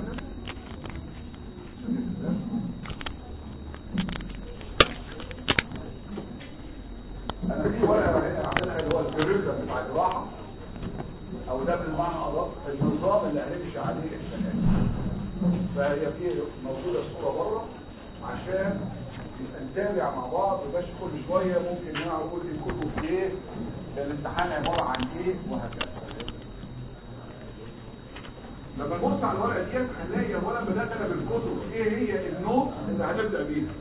انا في ورقه هنا عندنا اللي هو الكريكولم بتاع الجراحه او ده بالمعنى ادق النظام اللي هنمشي عليه السنه دي فهي في موجوده صوره بره عشان يبقى نتابع مع بعض وباش كل شويه ممكن نعرف نقول الكتب في ايه الامتحان عباره عن ايه وهكذا لما نبص على الورقه ديت هنلاقي اولا بدات انا بالكتب ايه هي النوتس اللي هنبدا بيها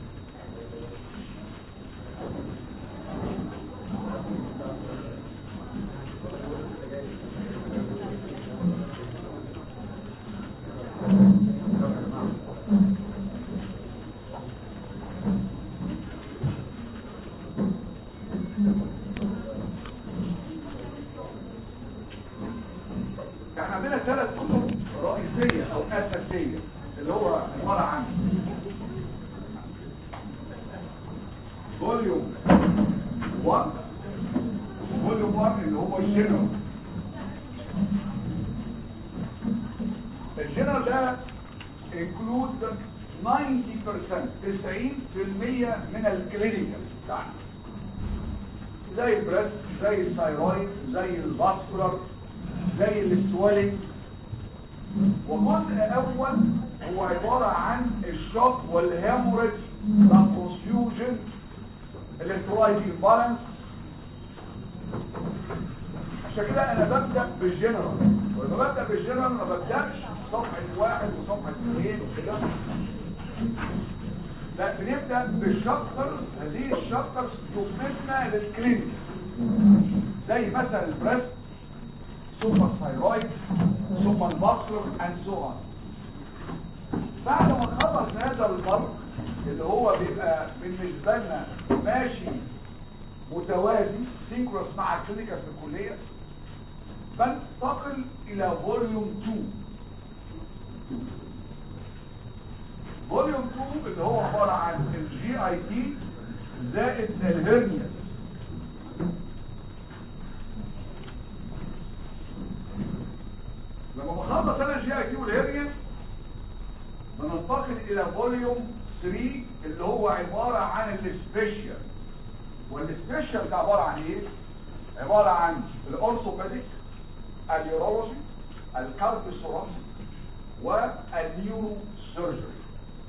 احنا عندنا ثلاث كتب رئيسية او اساسية اللي هو عبارة عن فوليوم 1 فوليوم 1 اللي هو الجنرال الجنرال ده include 90% 90% من الكلينيكال بتاعنا زي البريست زي الثايرويد زي الفاسكولار زي السويلنجز وجزء اول هو عبارة عن الشوك والهيموريج والكونفيوجن الالكترولايت امبالانس عشان كده انا ببدأ بالجنرال ولما ببدأ بالجنرال ما ببدأش صفحة واحد وصفحة اثنين وكده لا بنبدأ بالشابترز هذه الشابترز تفيدنا للكلينيك زي مثلا البريست ثم الثايرويد ثم الباسكولار اند سو اون بعد ما نخلص هذا الفرق اللي هو بيبقى بالنسبه لنا ماشي متوازي سينكروس مع الكلينيكال في الكليه بنتقل الى فوليوم 2 فوليوم 2 اللي هو عباره عن الجي اي تي زائد الهرنياس لما بخلص انا الجي اي تي والهرنيا بننتقل الى فوليوم 3 اللي هو عبارة عن السبيشال والسبيشال ده عبارة عن ايه عبارة عن الاورثوبيديك اليورولوجي الكارديوثوراسيك والنيورو سيرجري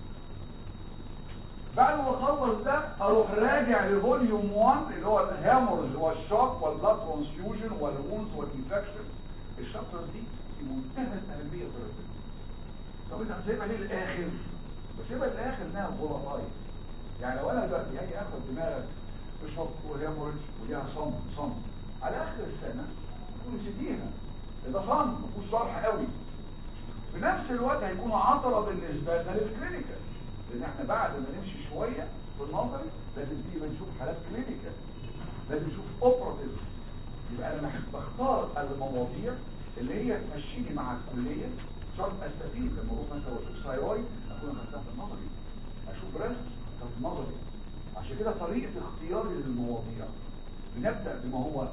بعد ما اخلص ده اروح راجع لفوليوم 1 اللي هو الهامرز والشوك والبلاد ترانسفيوجن والوونز والانفكشن الشابترز دي في منتهى الاهميه في الرجل طب انت هتسيبها ليه للاخر بسيبها للاخر انها فولاتايل يعني لو انا دلوقتي هاجي اخد دماغك في شوك وهيموريدج وليها صم صم على اخر السنه تكون نسيتيها ده صم ما فيهوش شرح قوي في نفس الوقت هيكون عطره بالنسبه لنا للكلينيكال لان احنا بعد ما نمشي شويه في النظري لازم تيجي نشوف حالات كلينيكال لازم نشوف اوبراتيف يبقى انا بختار المواضيع اللي هي تمشيني مع الكليه شرط استفيد لما اروح مثلا اشوف ثايرويد اكون اخدتها في النظري اشوف بريست في النظري عشان كده طريقه اختياري للمواضيع بنبدا بما هو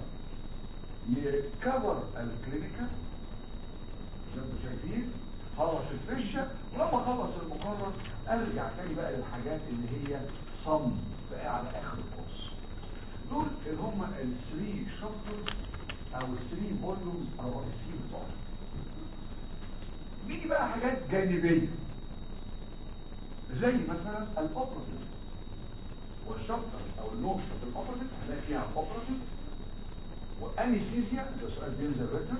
يكفر الكلينيكال زي ما انتم شايفين خلص السبيشال ولما اخلص المقرر ارجع تاني بقى للحاجات اللي هي صم بقى على اخر الكورس دول اللي هم الثري شابترز او الثري فوليومز الرئيسيين بتوعنا بيجي بقى حاجات جانبيه زي مثلا الاوبراتيف والشابتر او النوتس في الاوبراتيف هنلاقي فيها اوبراتيف وانستيزيا ده سؤال بينزل ريتر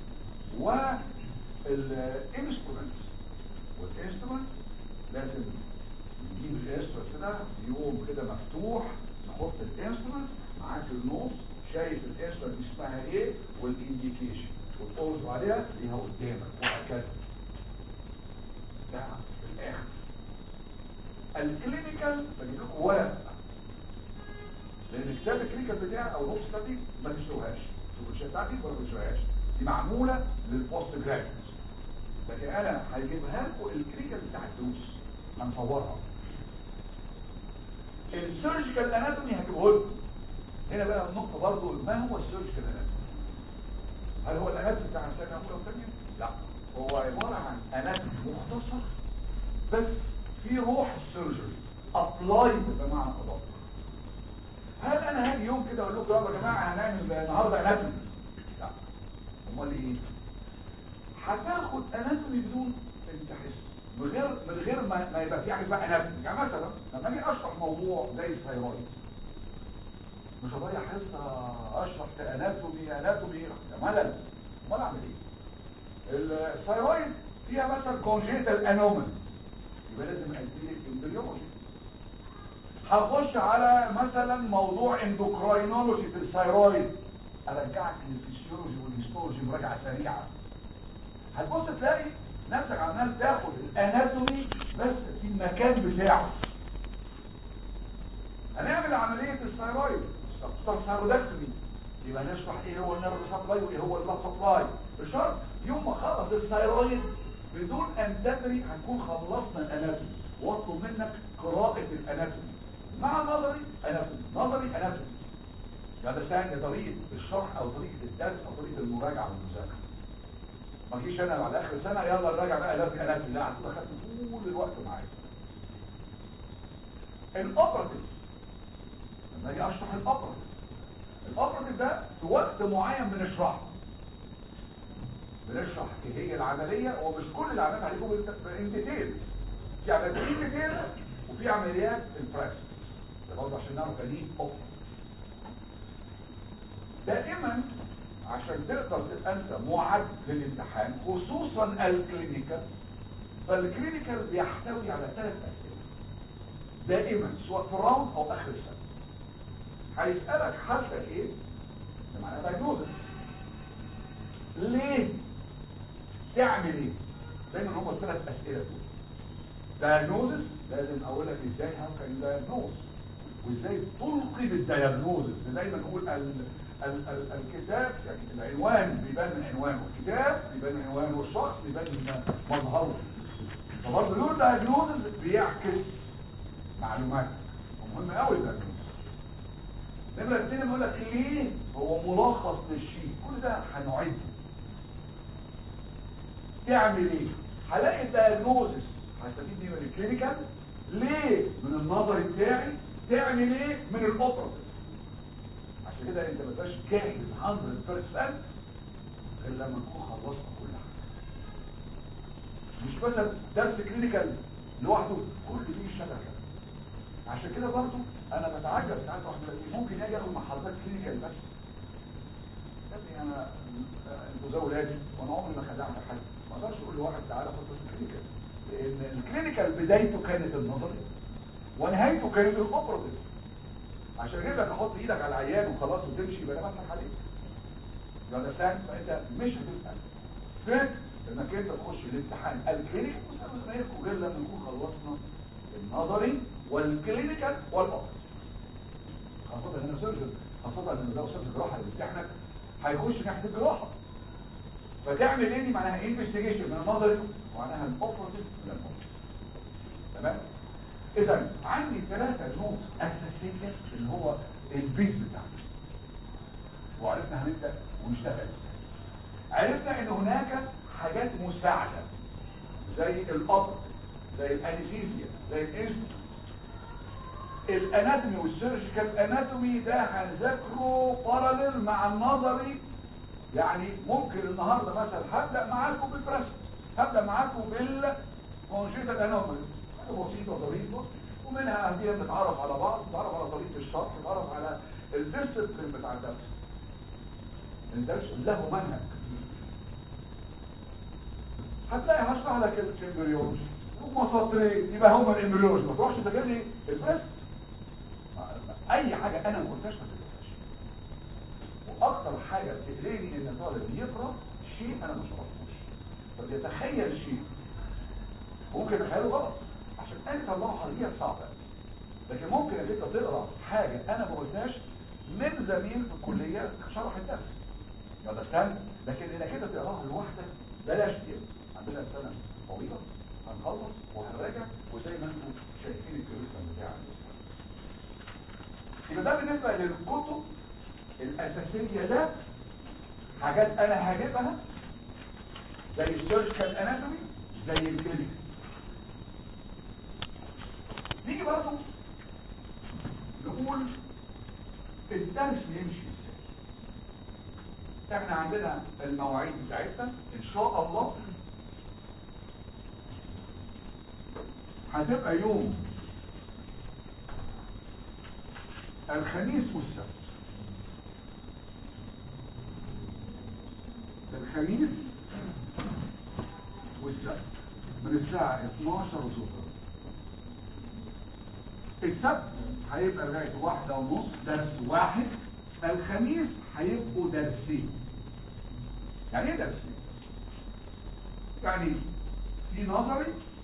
والانسترومنتس والانسترومنتس لازم نجيب الانسترومنتس كده في يوم كده مفتوح نحط الانسترومنتس معاك النوتس شايف الانسترومنت اسمها ايه والانديكيشن وتقوز عليها ليها قدامك وهكذا ده في الاخر الكلينيكال بجيب لكم ورق لان كتاب الكلينيكال بتاعي او النص بتاعتي ما تشتروهاش السوبرشات بتاعتي ولا ما تشتروهاش دي معموله للبوست جرافيكس لكن انا هجيبها لكم الكلينيكال بتاع الدروس هنصورها السيرجيكال اناتومي هجيبه لكم هنا بقى النقطه برضو ما هو السيرجيكال اناتومي هل هو الاناتومي بتاع السنه الاولى والثانيه لا هو عبارة عن اناتومي مختصر بس في روح السيرجري ابلايد بمعنى ادق هل انا هاجي يوم كده اقول لكم يلا يا جماعه هنعمل النهارده اناتومي لا امال ايه هتاخد اناتومي بدون انت تحس من غير من غير ما, ما يبقى في حاجه اسمها اناتومي يعني مثلا لما اجي اشرح موضوع زي الثيرويد مش هضيع حصه اشرح في اناتومي اناتومي ده ملل امال اعمل ايه الثيرويد فيها مثلا كونجيتال انوماليز يبقى لازم اديلك امبريولوجي هخش على مثلا موضوع اندوكراينولوجي في الثيرويد ارجعك للفسيولوجي والهيستولوجي مراجعه سريعه هتبص تلاقي نفسك عمال تاخد الاناتومي بس في المكان بتاعه هنعمل عمليه الثيرويد ثيرودكتومي يبقى نشرح ايه هو النيرف سبلاي وايه هو البلاد سبلاي بشرط يوم ما خلص الثيرويد بدون ان تدري هنكون خلصنا الاناتومي واطلب منك قراءه الاناتومي مع نظري اناتومي نظري اناتومي هذا سهل طريقه الشرح او طريقه الدرس او طريقه المراجعه والمذاكره ما جيش انا بعد اخر سنه يلا نراجع بقى اناتومي اناتومي لا هتبقى خدت طول الوقت معايا الاوبراتيف لما اجي اشرح الاوبراتيف الاوبراتيف ده في وقت معين بنشرحه بنشرح ايه هي العمليه ومش كل العمليات عليكم ان ديتيلز في عمليات ان ديتيلز وفي عمليات البريسبس ده برضه عشان نعرف يعني ايه اوبراتيف دائما عشان تقدر تبقى انت معد للامتحان خصوصا الكلينيكال فالكلينيكال بيحتوي على ثلاث اسئله دائما سواء في راوند او اخر السنه هيسالك حالتك ايه ده معناه دايجنوزس ليه تعمل ايه دايما هم الثلاث اسئله دول دايجنوزس لازم اقول لك ازاي هاو كان دايجنوز وازاي تلقي بالدايجنوزس دايما نقول ال ال ال الكتاب يعني العنوان بيبان من عنوانه الكتاب بيبان من عنوانه والشخص بيبان من مظهره فبرضه له دايجنوزس بيعكس معلومات ومهم قوي الدايجنوزس نمرة اتنين بيقول لك ليه هو ملخص للشيء كل ده هنعده تعمل ايه هلاقي الدايجنوزس هستفيد ايه من الكلينيكال ليه من النظري بتاعي تعمل ايه من الاوبراتيف عشان كده انت ما تبقاش جاهز 100% غير لما نكون خلصنا كل حاجه مش مثلا درس كلينيكال لوحده كل دي شبكه عشان كده برضو انا بتعجب ساعات واحد ممكن اجي اخد مع حضرتك كلينيكال بس يا ابني انا انتوا زي ولادي وانا عمري ما خدعت حد ما اقدرش اقول لواحد تعالى خد بس كلينيكال لان الكلينيكال بدايته كانت النظري ونهايته كانت الاوبراتيف عشان اجيب لك احط ايدك على العيان وخلاص وتمشي يبقى انا بضحك عليك يبقى سهل فانت مش هتبقى فت انك انت تخش الامتحان الكلينيكال وسام زمايلكم غير لما نكون خلصنا النظري والكلينيكال والاوبراتيف خاصة ان انا سيرجن خاصة ان ده استاذ الجراحة اللي بيمتحنك هيخش ناحية الجراحة فتعمل ايه دي معناها انفستيجيشن من النظري ومعناها الاوبراتيف من الاوبراتيف تمام اذا عندي ثلاثة نوتس اساسية اللي هو البيز بتاعنا وعرفنا هنبدأ ونشتغل ازاي عرفنا ان هناك حاجات مساعدة زي الابر زي الانستيزيا زي الانسترومنتس الاناتومي والسيرجيكال اناتومي ده هنذاكره باراليل مع النظري يعني ممكن النهارده مثلا هبدا معاكم بالبريست هبدا معاكم بالكونجيتال انوماليز حاجه بسيطه ظريفه ومنها هديه نتعرف على بعض نتعرف على طريقه الشرح نتعرف على الديسبلين بتاع الدرس الدرس له منهج هتلاقي هشرح لك الامبريولوجي هم سطرين يبقى هم الامبريولوجي ما تروحش تذاكر لي البريست اي حاجه انا ما قلتهاش ما تذاكرهاش واكتر حاجه بتقلقني ان الطالب يقرا شيء انا ما شرحتوش فبيتخيل شيء ممكن يتخيله غلط عشان انت اللوحه دي صعبه لكن ممكن انك انت تقرا حاجه انا ما قلتهاش من زميل في الكليه شرح الدرس يلا استنى لكن انك انت تقراها لوحدك بلاش كده عندنا سنه طويله هنخلص وهنراجع وزي ما انتم شايفين الكريكولم بتاع الاسبوع يبقى ده بالنسبه للكتب الاساسيه ده حاجات انا هجيبها زي السيرجيكال اناتومي زي الكلينيكال نيجي برضه نقول الدرس يمشي ازاي احنا عندنا المواعيد بتاعتنا ان شاء الله هتبقى يوم الخميس والسبت الخميس والسبت من الساعة 12 ظهرا السبت هيبقى لغاية واحدة ونص درس واحد الخميس هيبقوا درسين يعني ايه درسين يعني في نظري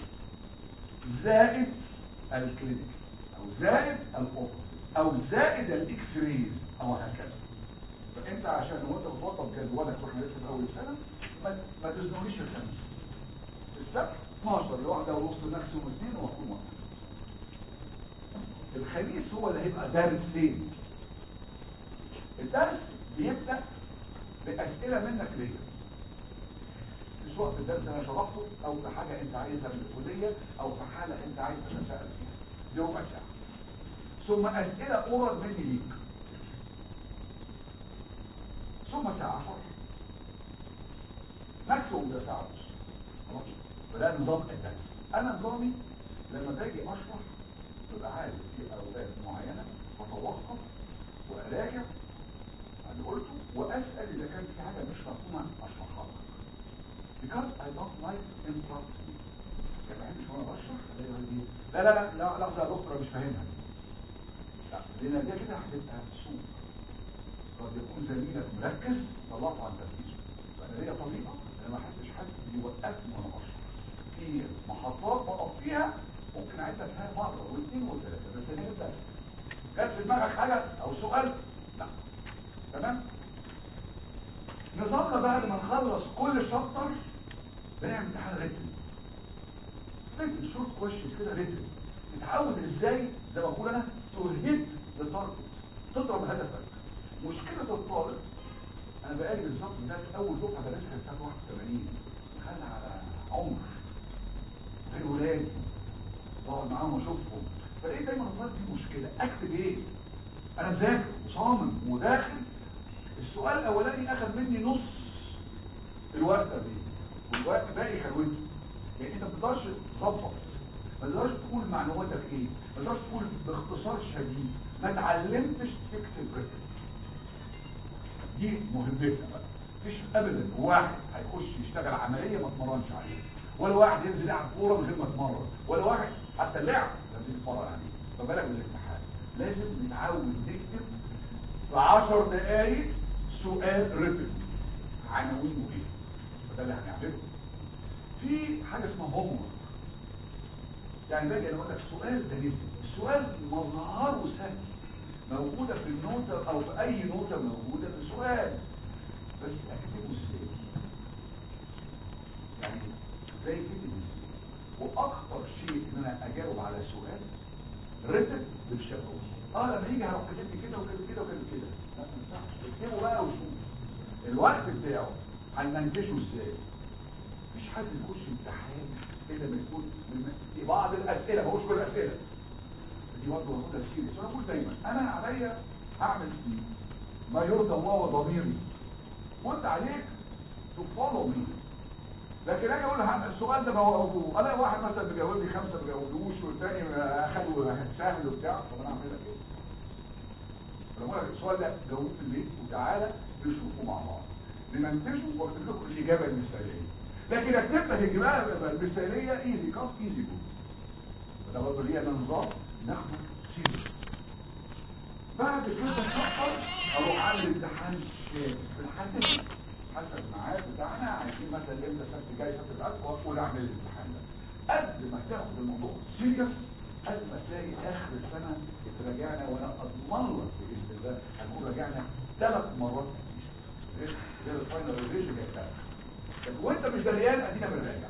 زائد الكلينيك او زائد الاوبر او زائد الاكس ريز او هكذا فانت عشان وانت بتوضب جدولك واحنا لسه في اول السنه ما, ما تزنقنيش الخميس السبت 12 لواحده ونص ماكسيموم اثنين واكون وقت الخميس هو اللي هيبقى درسين الدرس بيبدا باسئله منك ليا سواء في الدرس انا شرحته او في حاجه انت عايزها من الكليه او في حاله انت عايز تتساءل فيها دي ربع ساعه ثم اسئله اورال مني ليك ثم ساعه شرح ماكسيموم ده ساعه ونص خلاص فده نظام الدرس انا نظامي لما باجي اشرح تبقى عارف في اوقات معينه اتوقف واراجع اللي قلته واسال اذا كان في حاجه مش مفهومه اشرحها لك because I don't like interrupting يعني ما بحبش وانا بشرح الاقي يقول لي لا لا لا لا لحظه يا دكتور مش فاهمها لا لان ده كده هتبقى سوء قد يكون زميلك مركز طلعته عن تركيزه فانا ليا طريقه انا ما احبش حد يوقفني وانا بشرح في محطات بقف فيها ممكن اعدها فيها مره واثنين وثلاثه بس ان انت جت في دماغك حاجه او سؤال لا تمام نظامنا بعد ما نخلص كل شابتر بنعمل امتحان ريتم ريتم شورت كويشنز كده ريتم تتعود ازاي زي ما بقول انا تو هيت ذا تارجت تضرب هدفك مشكله الطالب انا بقالي بالظبط ده اول دفعه درسها سنه 81 دخلنا على عمر زي ولادي بقعد معاهم واشوفهم فلقيت دايما الطالب فيه مشكله اكتب ايه انا مذاكر وصامم وداخل السؤال الاولاني اخذ مني نص الوقت ده والوقت باقي خلوته يعني انت ما تقدرش تظبط ما تقدرش تقول معلوماتك ايه ما تقدرش تقول باختصار شديد ما اتعلمتش تكتب رتم دي مهمتنا بقى مفيش ابدا واحد هيخش يشتغل عمليه ما اتمرنش عليها ولا واحد ينزل يلعب كوره من غير ما اتمرن ولا واحد حتى اللعب لازم يتمرن عليه فبالك بالامتحان لازم نتعود نكتب في 10 دقائق سؤال رتم عناوينه ايه فده اللي هنعمله في حاجه اسمها هوم يعني باجي انا اقول لك السؤال ده نسبي السؤال مظهره سهل موجوده في النوتة او في اي نوتة موجوده في سؤال بس اكتبه ازاي يعني ازاي كتب ازاي واكتر شيء ان انا اجاوب على سؤال رتب بالشفوي اه لما يجي هروح كاتب لي كده وكده كده وكده كده لا ما ينفعش اكتبه بقى وشوف الوقت بتاعه هنمنتجه ازاي مفيش حد يخش امتحان الا لما يكون في بعض الاسئله ما هوش كل الاسئله دي برضه باخدها سيريس وانا بقول دايما انا عليا اعمل ما يرضى الله وضميري وانت عليك تفولو مي لكن اجي اقول له السؤال ده بجاوبه انا واحد مثلا بيجاوب لي خمسه ما بيجاوبوش والثاني اخده سهل وبتاع طب انا اعمل لك ايه؟ انا بقول لك السؤال ده جاوبه في البيت وتعالى نشوفه مع بعض نمنتجه واكتب لكم الاجابه المثاليه لكن اكتب لك الاجابه المثاليه ايزي كات ايزي جو ده برضه ليه انا نظام ناخده سيريس بعد كده نفكر اروح اعمل امتحان شامل في الحدث حسب الميعاد بتاعنا عايزين مثلا امتى السبت الجاي سبت الغد واقول اعمل الامتحان ده قد ما تاخد الموضوع سيريس قد ما تلاقي اخر السنه اتراجعنا وانا اضمن لك باذن الله هنكون راجعنا ثلاث مرات اتليست غير غير الفاينل ريفيجن بتاعك لكن وانت مش دريان ادينا بنراجع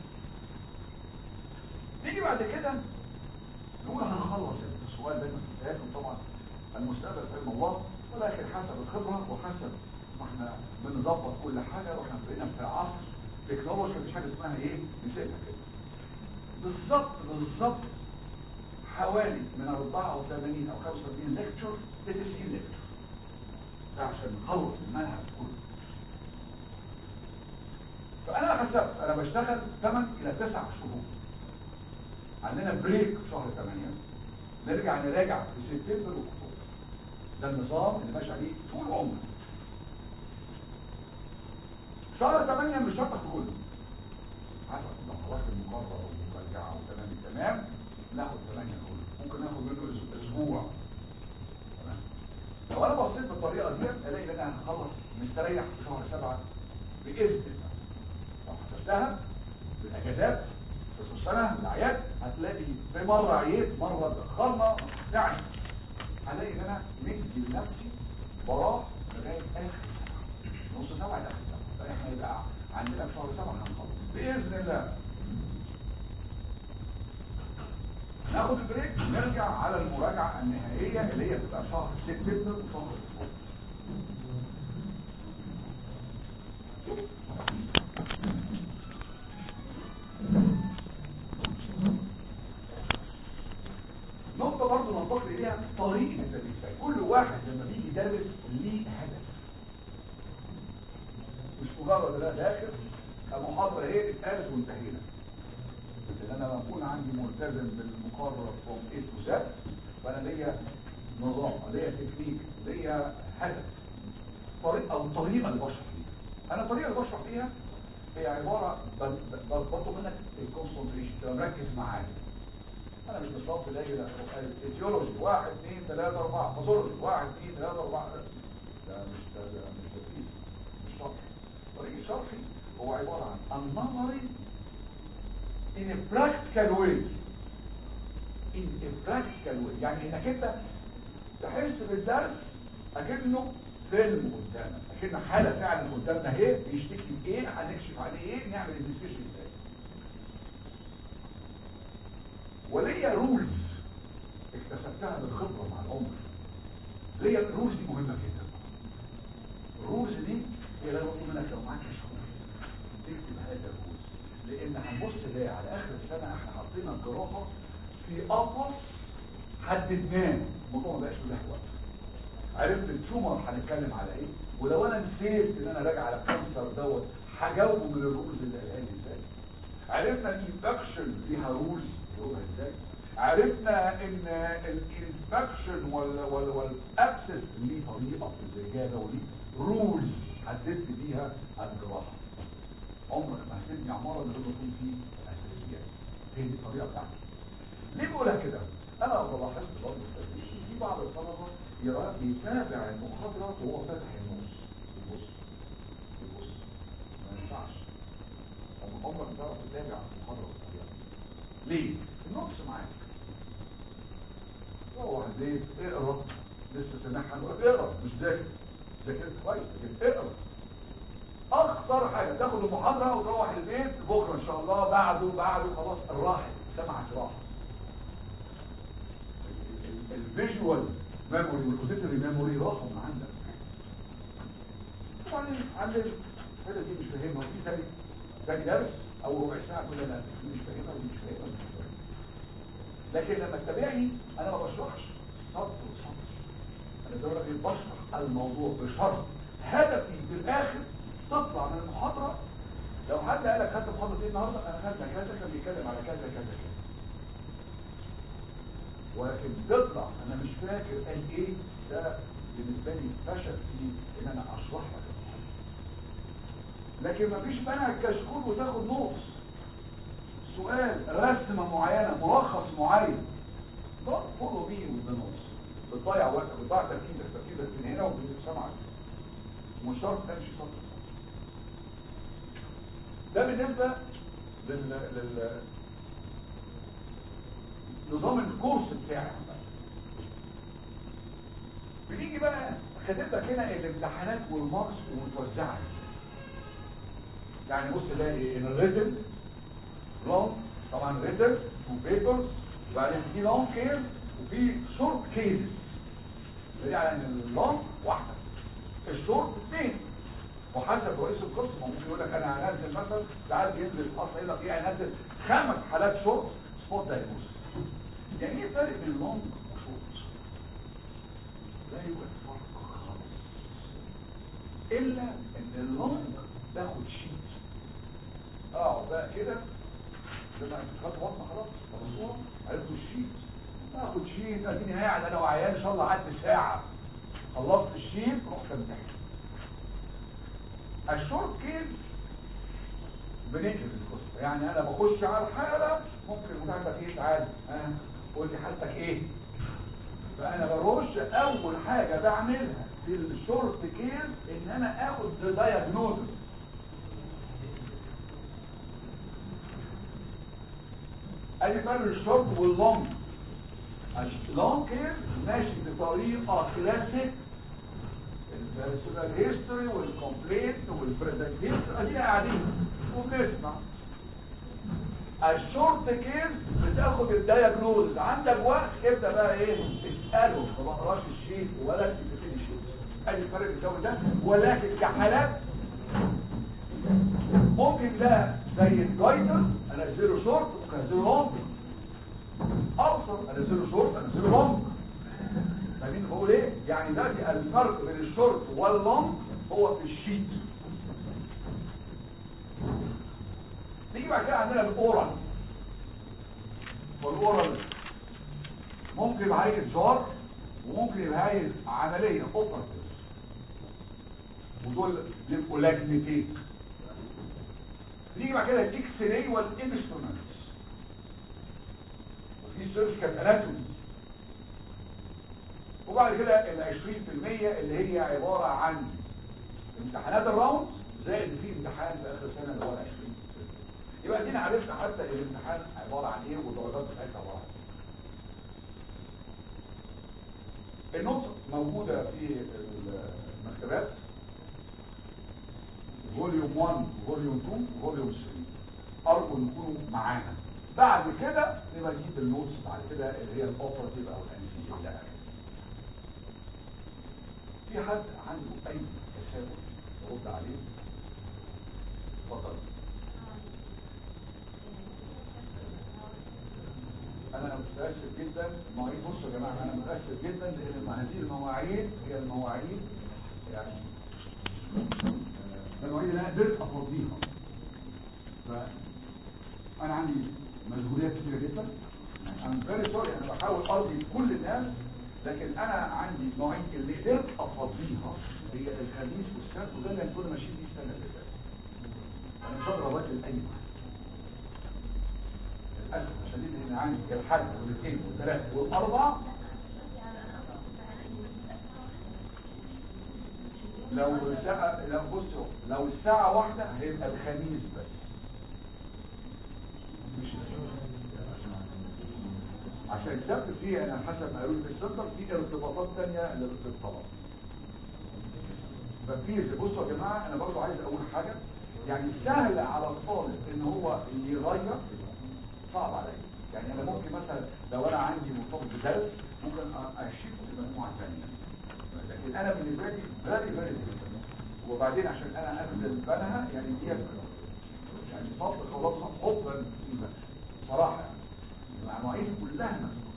نيجي بعد كده نقول هنخلص السؤال دايما في الآخر طبعا المستقبل في علم الله ولكن حسب الخبرة وحسب ما احنا بنظبط كل حاجة واحنا بقينا في عصر تكنولوجي مفيش حاجه اسمها ايه نسيبها كده بالظبط بالظبط حوالي من 84 او 85 ليكتشر ل 90 ليكتشر ده عشان نخلص المنهج كله فانا حسبت انا بشتغل 8 الى 9 شهور عندنا بريك في شهر 8 نرجع نراجع في سبتمبر واكتوبر ده النظام اللي ماشي عليه طول عمري شهر 8 مش شرط اخد كله حسب لو خلصت المقرر والمراجعه وتمام التمام ناخد 8 كله ممكن ناخد منه أس- اسبوع تمام لو انا بصيت بالطريقه دي الاقي ان انا هخلص مستريح في شهر 7 باذن الله لو حسبتها بالاجازات في نص السنه الاعياد هتلاقي في مره عيد مره اتاخرنا يعني هلاقي ان انا مدي لنفسي براح لغايه اخر سنه نص سنه لغايه اخر سنه فاحنا يبقى عندنا في شهر 7 هنخلص باذن الله ناخد البريك نرجع على المراجعه النهائيه اللي هي بتبقى شهر سبتمبر وشهر اكتوبر نقطة برضو ننتقل إليها طريقة التدريس كل واحد لما بيجي يدرس ليه هدف مش مجرد لا داخل المحاضرة ايه اتقالت وانتهينا لان انا لما اكون عندي ملتزم بالمقرر from A to Z فانا ليا نظام ليا تكنيك ليا هدف طريقة او الطريقة اللي بشرح فيها انا الطريقة اللي بشرح فيها هي عبارة ب- ب- بطلب منك الكونسنتريشن تبقى مركز معايا انا مش بالصوت لاجي ايتيولوجي واحد اثنين ثلاثة اربعة باثولوجي واحد اثنين ثلاثة اربعة ده مش ده ده مش تدريس مش شرح طريقة شرحي هو عبارة عن النظري in a practical way in a practical way يعني انك انت تحس بالدرس اكنه فيلم قدامك اكن حالة فعلا قدامنا اهي بيشتكي بايه هنكشف عليه ايه نعمل الديسكشن ازاي وليا رولز اكتسبتها بالخبرة مع العمر ليا الرولز دي مهمة جدا الرولز دي هي لو قلت منك لو معاك مشهور تكتب هذا الرولز لان هنبص نلاقي على اخر السنة احنا حطينا الجراحة في قفص حددناه الموضوع ما بقاش له وقت عرفت التيومر هنتكلم على ايه ولو انا نسيت ان انا راجع على الكانسر دوت هجاوبه من الرولز اللي قالها لي ازاي عرفنا الانفكشن ليها رولز يقولها ازاي عرفنا ان الانفكشن والابسس ليه طريقه في الاجابه وليه رولز حددت بيها الجراحه عمرك ما هتبني عماره من غير ما يكون فيه اساسيات هي دي الطريقه بتاعتي ليه بقولها كده انا لو لاحظت برضه في تدريسي في بعض الطلبه يرى بيتابع المحاضره وهو فاتح النص يبص يبص ما ينفعش طب عمرك ما تعرف تتابع المحاضره بالطريقه دي. ليه النص معاك روح البيت اقرا لسه سامعها نقول لك اقرا مش ذاكر ذاكرت كويس لكن اقرا اخطر حاجه تاخد المحاضره وتروح البيت بكره ان شاء الله بعده بعده خلاص راحت سمعك راحت الفيجوال ميموري والاوديتوري ميموري راحوا من عندك وبعدين علم الحته دي مش فاهمها ودي تاني تاني درس او ربع ساعه كل انا دي مش فاهمها ودي مش فاهمها ودي مش فاهمها لكن لما تتابعني انا ما بشرحش سطر وسطر انا زي ما بقول لك بشرح الموضوع بشرط هدفي في الاخر تطلع من المحاضره لو حد قال لك خدت محاضره ايه النهارده انا خدت كذا كان بيتكلم على كذا كذا كذا ولكن تطلع انا مش فاكر قال ايه ده بالنسبه لي فشل في ان انا اشرح لك المحاضره لكن مفيش مانع كشكول وتاخد نوتس سؤال رسمه معينه ملخص معين don't follow me with the notes بتضيع وقتك بتضيع تركيزك تركيزك من هنا ومن سمعك مش شرط تمشي سطر سطر ده بالنسبه لل لل نظام الكورس بتاعي بنيجي بقى كاتب لك هنا الامتحانات والماركس ومتوزعه ازاي يعني بص الاقي ان الريتن لونج طبعا ريتن وبيبرز وبعدين في لونج كيس وفي شورت كيسز دي على ان اللونج واحده الشورت اثنين وحسب رئيس القسم ممكن يقول لك انا هنزل مثلا ساعات بينزل اصلا يقول لك ايه هنزل خمس حالات شورت سبوت دايجنوستس يعني ايه الفرق بين لونج وشورت لا يوجد فرق خالص الا ان اللونج باخد شيت اقعد بقى كده زي ما انت خدت بطنه خلاص خلصوها عرفتوا الشيت اخد شيت اديني قاعد انا وعيان ان شاء الله قعدت ساعه خلصت الشيت رحت امتحن الشورت كيس بنقلب القصه يعني انا بخش على الحاله ممكن يقول عندك ايه تعالى ها قول لي حالتك ايه فانا برش اول حاجه بعملها في الشورت كيس ان انا اخد دايجنوزس ادي فرق الشورت واللونج اللونج كيس ماشي بطريقه كلاسيك البيرسونال هيستوري والكومبليت والبريزنت هيستوري ادينا قاعدين وبنسمع الشورت كيس بتاخد الدايجنوزز عندك وقت ابدا بقى ايه اساله ما بقراش الشيت ولا تبتدي شيت ادي الفرق الجو ده ولكن كحالات ممكن ده زي الجايدر انزله شورت وانزله لونج ابصر انزله شورت انزله لونج فاهمين بقول ايه يعني ده الفرق بين الشورت واللونج هو في الشيت نيجي بعد كده عندنا الاورال والاورال ممكن يبقى هيئه جار وممكن يبقى هيئه عمليه اوبراتيف ودول بيبقوا لجنتين نيجي بعد كده الاكس راي والانسترومنتس وفي سيرجيكال اناتومي وبعد كده ال 20% اللي هي عباره عن امتحانات الراوند زائد في امتحان في اخر السنه اللي هو ال 20 يبقى ادينا عرفنا حتى الامتحان عباره عن ايه والدرجات بتاعتها عباره عن ايه النوت موجوده في المكتبات فوليوم 1 فوليوم 2 فوليوم 3 ارجو ان تكونوا معانا بعد كده نبقى نجيب النوتس بعد كده اللي هي الاوبراتيف او الانستيزيا الى اخره في حد عنده اي تساؤل يرد عليه اتفضل انا متاسف جدا المواعيد بصوا يا جماعه انا متاسف جدا لان هذه المواعيد هي المواعيد يعني المواعيد اللي انا قدرت افضيها فانا عندي مشغوليات كتيره جدا I'm very sorry انا بحاول ارضي كل الناس لكن انا عندي مواعيد اللي قدرت افضيها هي الخميس والسبت وده اللي كنا ماشيين بيه السنه اللي فاتت انا مش هقدر اوكل اي واحد للاسف الشديد ان عندي الحد والاثنين والثلاث والاربع لو الساعة لو بصوا لو الساعة واحدة هيبقى الخميس بس مش السبت عشان السبت فيه انا حسب ما قالوا في السنتر في ارتباطات تانية للطلب ففي بصوا يا جماعة انا برضو عايز اقول حاجة يعني سهل على الطالب ان هو يغير صعب عليا يعني انا ممكن مثلا لو انا عندي مرتبط بدرس ممكن اشيفه في مجموعة ثانيه لكن انا بالنسبة لي فيري فيري وبعدين عشان انا انزل بنها يعني دي يعني صف خلاص حبا فيها بصراحة يعني مع مواعيد كلها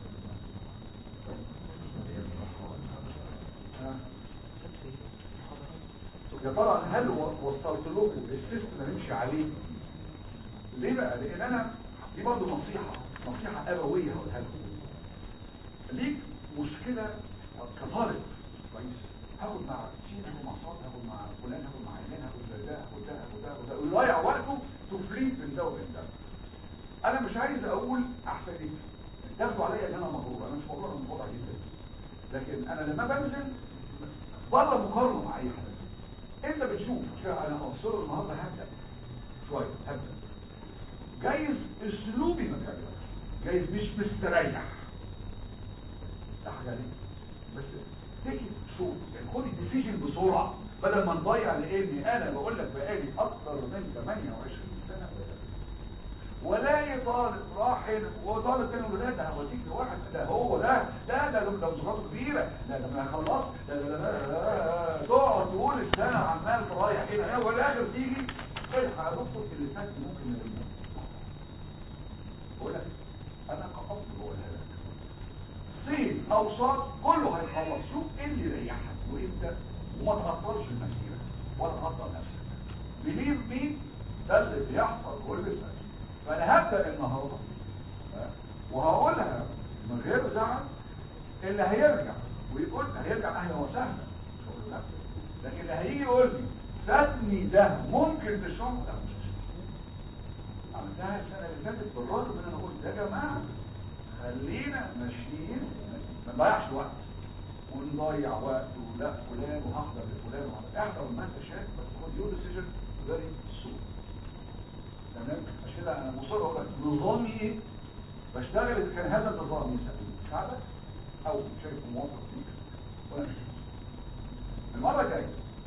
يا ترى هل وصلت لكم السيستم اللي نمشي عليه ليه بقى لان انا دي برضه نصيحة نصيحة ابوية هقولها لكم ليك مشكلة كطالب كويس هاخد مع سين هاخد مع صاد هاخد مع فلان هاخد مع علان هاخد ده هاخد ده هاخد ده هاخد ده ويضيع وقته تفريط من ده ومن ده انا مش عايز اقول احسن ايه تاخدوا عليا ان انا مغرور انا مش مغرور انا متواضع جدا لكن انا لما بنزل بره مقارنه مع اي حد انت بتشوف انا ابصر النهارده هبدا شويه هبدا جايز اسلوبي ما بيعجبكش جايز مش مستريح ده حاجه دي بس تيجي شوف يعني خد الديسيجن بسرعه بدل ما نضيع لاني انا بقول لك بقالي اكتر من 28 سنه بدرس ولا اي طالب راح هنا وطالب تاني يقول له ده هوديك لواحد ده هو ده ده ده ده مذاكرته كبيره ده ده ما خلصت ده ده ده ده تقعد تقول السنه عمال رايح هنا وفي الاخر تيجي الحق يا دكتور اللي فات ممكن نلمه بقول لك انا كأب بقولها لك صيف او صاد كله هيخلص شوف ايه اللي يريحك وانت وما تعطلش المسيره ولا تعطل نفسك بليف مي ده اللي بيحصل كل سنه فانا هبدا النهارده ها، وهقولها من غير زعل اللي هيرجع ويقول هيرجع اهلا وسهلا مش هقول له لا لكن اللي هيجي يقول لي فاتني ده ممكن تشربه لا مش هشربه عملتها السنه اللي فاتت بالرغم ان انا قلت يا جماعه خلينا ماشيين ما نضيعش وقت ونضيع وقت ولا فلان وهحضر لفلان وهحضر احضر ما انت شايف بس خد يور ديسيجن فيري سون تمام عشان كده انا مصر اقول لك نظامي ايه بشتغل اذا كان هذا النظام يساعدك يساعدك او شايف موافق فيك ولا مش. المره الجايه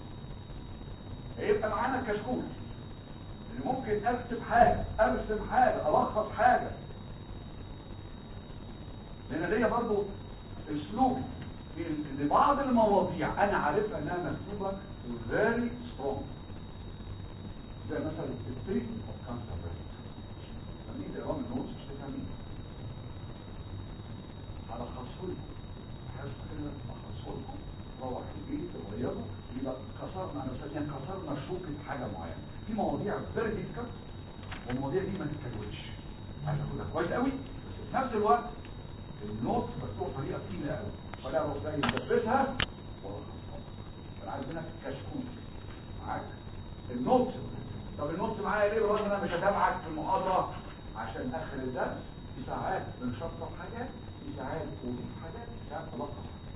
هيبقى معانا كشكول اللي ممكن اكتب حاجه ارسم حاجه الخص حاجه لان ليا برضو اسلوب في لبعض المواضيع انا عارفها انها مكتوبه very strong زي مثلا التريتمنت اوف كانسر بريست لما يجي تقرا من النوتس مش تفهمين هلخصه لكم حاسس كده الخصه لكم روح البيت تغيره يبقى كسرنا انا بسميها كسرنا شوكه حاجه معينه في مواضيع فيري ديفيكالت والمواضيع دي ما تتكروتش عايز اخدها كويس قوي بس في نفس الوقت النوتس مكتوب بطريقه تقيله قوي فلا اروح جاي مدبسها والخصها انا عايز منك كشكول معاك النوتس طب النوتس معايا ليه بالرغم ان انا مش هتابعك في المحاضره عشان اخر الدرس في ساعات بنشطب حاجات في ساعات بنضيف حاجات في ساعات بلخص حاجات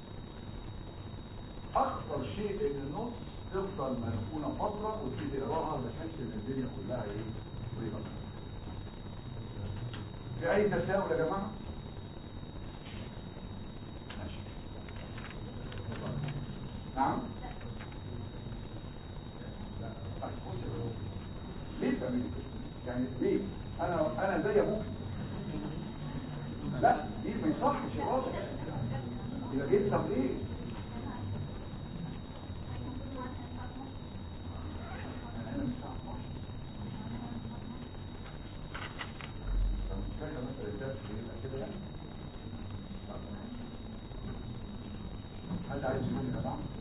اخطر شيء ان النوتس تفضل مركونه فتره وتبتدي تقراها بتحس ان الدنيا كلها ايه طريقه في اي تساؤل يا جماعه ماشي نعم طيب بص يا بابا. ليه بتعملي كده يعني ليه انا انا زي ابوك لا دي ما يصحش يا بابا يبقى جيت طب ليه انا هنا من الساعه 12 طب مش فاكر مثلا الدرس بيبقى كده يعني حد عايز يقول يا جماعه